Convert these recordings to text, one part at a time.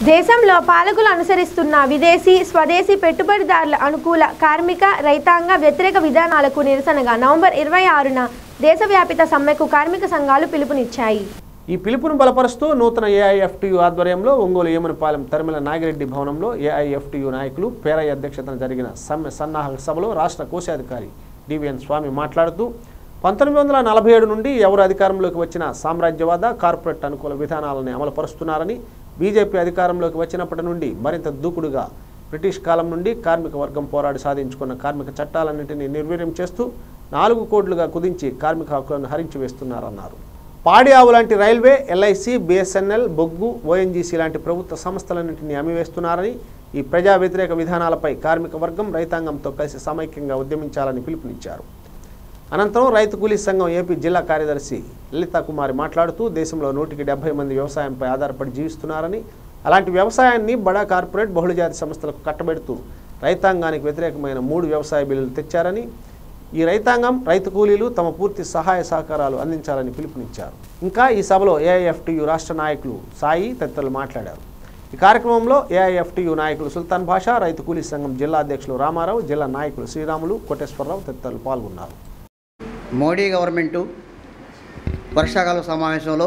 దేశంలో పాలకులు అనుసరిస్తున్న విదేశీ స్వదేశీ పెట్టుబడిదారుల అనుకూల కార్మిక రైతాంగ వ్యతిరేక విధానాలకు నిరసనగా నవంబర్ ఇరవై ఆరున దేశవ్యాపిత సమ్మెకు కార్మిక సంఘాలు పిలుపునిచ్చాయి ఈ పిలుపును బలపరుస్తూ నూతన ఏఐఎఫ్టియు ఆధ్వర్యంలో ఒంగోలు ఏమనపాలెం తరిమిల నాగిరెడ్డి భవనంలో ఏఐఎఫ్టియు నాయకులు పేరయ్య అధ్యక్షతన జరిగిన సమ్మె సన్నాహక సభలో రాష్ట్ర కోశాధికారి డివిఎన్ స్వామి మాట్లాడుతూ పంతొమ్మిది వందల నలభై ఏడు నుండి ఎవరు అధికారంలోకి వచ్చిన సామ్రాజ్యవాద కార్పొరేట్ అనుకూల విధానాలని అమలుపరుస్తున్నారని బీజేపీ అధికారంలోకి వచ్చినప్పటి నుండి మరింత దూకుడుగా బ్రిటిష్ కాలం నుండి కార్మిక వర్గం పోరాడి సాధించుకున్న కార్మిక చట్టాలన్నింటినీ నిర్వీర్యం చేస్తూ నాలుగు కోట్లుగా కుదించి కార్మిక హక్కులను హరించి వేస్తున్నారన్నారు పాడి ఆవు లాంటి రైల్వే ఎల్ఐసి బిఎస్ఎన్ఎల్ బొగ్గు ఓఎన్జీసీ లాంటి ప్రభుత్వ సంస్థలన్నింటినీ అమ్మివేస్తున్నారని ఈ ప్రజా వ్యతిరేక విధానాలపై కార్మిక వర్గం రైతాంగంతో కలిసి సమైక్యంగా ఉద్యమించాలని పిలుపునిచ్చారు అనంతరం రైతు కూలీ సంఘం ఏపీ జిల్లా కార్యదర్శి లలితా కుమారి మాట్లాడుతూ దేశంలో నూటికి డెబ్బై మంది వ్యవసాయంపై ఆధారపడి జీవిస్తున్నారని అలాంటి వ్యవసాయాన్ని బడా కార్పొరేట్ బహుళజాతి సంస్థలకు కట్టబెడుతూ రైతాంగానికి వ్యతిరేకమైన మూడు వ్యవసాయ బిల్లులు తెచ్చారని ఈ రైతాంగం రైతు కూలీలు తమ పూర్తి సహాయ సహకారాలు అందించాలని పిలుపునిచ్చారు ఇంకా ఈ సభలో ఏఐఎఫ్టియు రాష్ట్ర నాయకులు సాయి తదితరులు మాట్లాడారు ఈ కార్యక్రమంలో ఏఐఎఫ్టియు నాయకులు సుల్తాన్ భాషా రైతు కూలీ సంఘం జిల్లా అధ్యక్షులు రామారావు జిల్లా నాయకులు శ్రీరాములు కోటేశ్వరరావు తదితరులు పాల్గొన్నారు మోడీ గవర్నమెంటు వర్షాకాల సమావేశంలో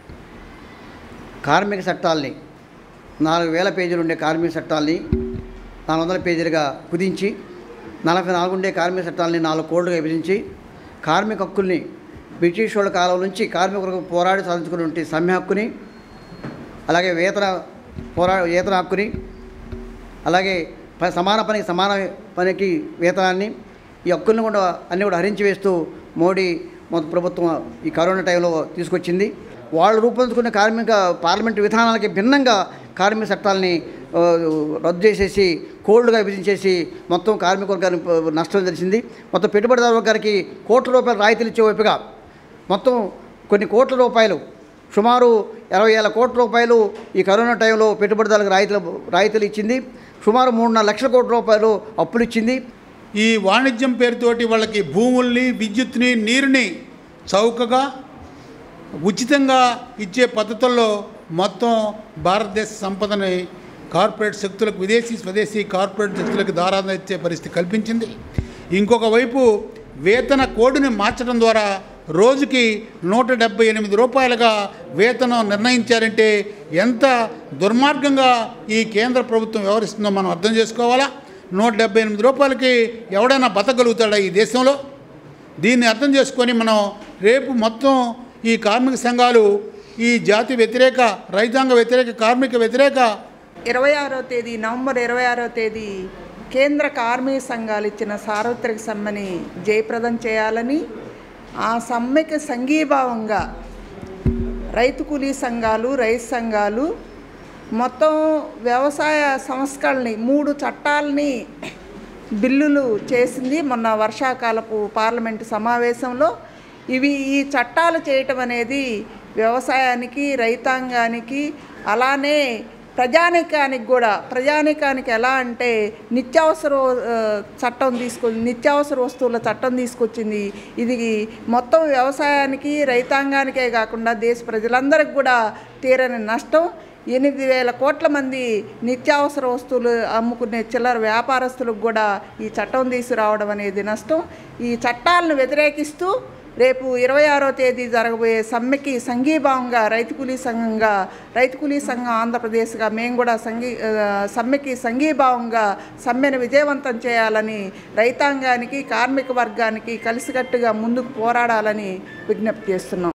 కార్మిక చట్టాల్ని నాలుగు వేల పేజీలు ఉండే కార్మిక చట్టాల్ని నాలుగు వందల పేజీలుగా కుదించి నలభై నాలుగు ఉండే కార్మిక చట్టాలని నాలుగు కోళ్లుగా విభజించి కార్మిక హక్కుల్ని బ్రిటిష్ వాళ్ళ కాలం నుంచి కార్మికులకు పోరాడి సాధించుకున్నటువంటి సమ్మె హక్కుని అలాగే వేతన పోరా వేతన హక్కుని అలాగే ప- సమాన పనికి సమాన పనికి వేతనాన్ని ఈ హక్కులను కూడా అన్ని కూడా హరించి వేస్తూ మోడీ మొదటి ప్రభుత్వం ఈ కరోనా టైంలో తీసుకొచ్చింది వాళ్ళు రూపొందించుకున్న కార్మిక పార్లమెంటు విధానాలకి భిన్నంగా కార్మిక చట్టాలని ఆ, రద్దు చేసేసి కోల్డ్గా విధించేసి మొత్తం కార్మిక వర్గానికి ప- నష్టం తెలిసింది మొత్తం పెట్టుబడిదారు వర్గానికి కోట్ల రూపాయలు రాయితీలు ఇచ్చే వైపుగా మొత్తం కొన్ని కోట్ల రూపాయలు సుమారు ఇరవై వేల కోట్ల రూపాయలు ఈ కరోనా టైంలో పెట్టుబడిదారులకు రాయితీలు రాయితీలు ఇచ్చింది సుమారు మూడున్నర లక్షల కోట్ల రూపాయలు అప్పులు ఇచ్చింది ఈ వాణిజ్యం పేరుతోటి వాళ్ళకి భూముల్ని విద్యుత్ని నీరుని చౌకగా ఉచితంగా ఇచ్చే పద్ధతుల్లో మొత్తం భారతదేశ సంపదని కార్పొరేట్ శక్తులకు విదేశీ స్వదేశీ కార్పొరేట్ శక్తులకు దారాదం ఇచ్చే పరిస్థితి కల్పించింది ఇంకొక వైపు వేతన కోడ్ని మార్చడం ద్వారా రోజుకి నూట డెబ్బై ఎనిమిది రూపాయలుగా వేతనం నిర్ణయించారంటే ఎంత దుర్మార్గంగా ఈ కేంద్ర ప్రభుత్వం వ్యవహరిస్తుందో మనం అర్థం చేసుకోవాలా నూట డెబ్బై ఎనిమిది రూపాయలకి ఎవడైనా బతకగలుగుతాడా ఈ దేశంలో దీన్ని అర్థం చేసుకొని మనం రేపు మొత్తం ఈ కార్మిక సంఘాలు ఈ జాతి వ్యతిరేక రైతాంగ వ్యతిరేక కార్మిక వ్యతిరేక ఇరవై ఆరో తేదీ నవంబర్ ఇరవై ఆరో తేదీ కేంద్ర కార్మిక సంఘాలు ఇచ్చిన సార్వత్రిక సమ్మెని జయప్రదం చేయాలని ఆ సమ్మెకి సంఘీభావంగా రైతు కూలీ సంఘాలు రైతు సంఘాలు మొత్తం వ్యవసాయ సంస్కరణని మూడు చట్టాలని బిల్లులు చేసింది మొన్న వర్షాకాలపు పార్లమెంటు సమావేశంలో ఇవి ఈ చట్టాలు చేయటం అనేది వ్యవసాయానికి రైతాంగానికి అలానే ప్రజానికానికి కూడా ప్రజానికానికి ఎలా అంటే నిత్యావసర ఆ, చట్టం తీసుకొ నిత్యావసర వస్తువుల చట్టం తీసుకొచ్చింది ఇది మొత్తం వ్యవసాయానికి రైతాంగానికే కాకుండా దేశ ప్రజలందరికీ కూడా తీరని నష్టం ఎనిమిది వేల కోట్ల మంది నిత్యావసర వస్తువులు అమ్ముకునే చిల్లర వ్యాపారస్తులకు కూడా ఈ చట్టం తీసుకురావడం అనేది నష్టం ఈ చట్టాలను వ్యతిరేకిస్తూ రేపు ఇరవై ఆరో తేదీ జరగబోయే సమ్మెకి సంఘీభావంగా రైతు కూలీ సంఘంగా రైతు కూలీ సంఘం ఆంధ్రప్రదేశ్గా మేము కూడా సంఘీ ఆ, సమ్మెకి సంఘీభావంగా సమ్మెను విజయవంతం చేయాలని రైతాంగానికి కార్మిక వర్గానికి కలిసికట్టుగా ముందుకు పోరాడాలని విజ్ఞప్తి చేస్తున్నాం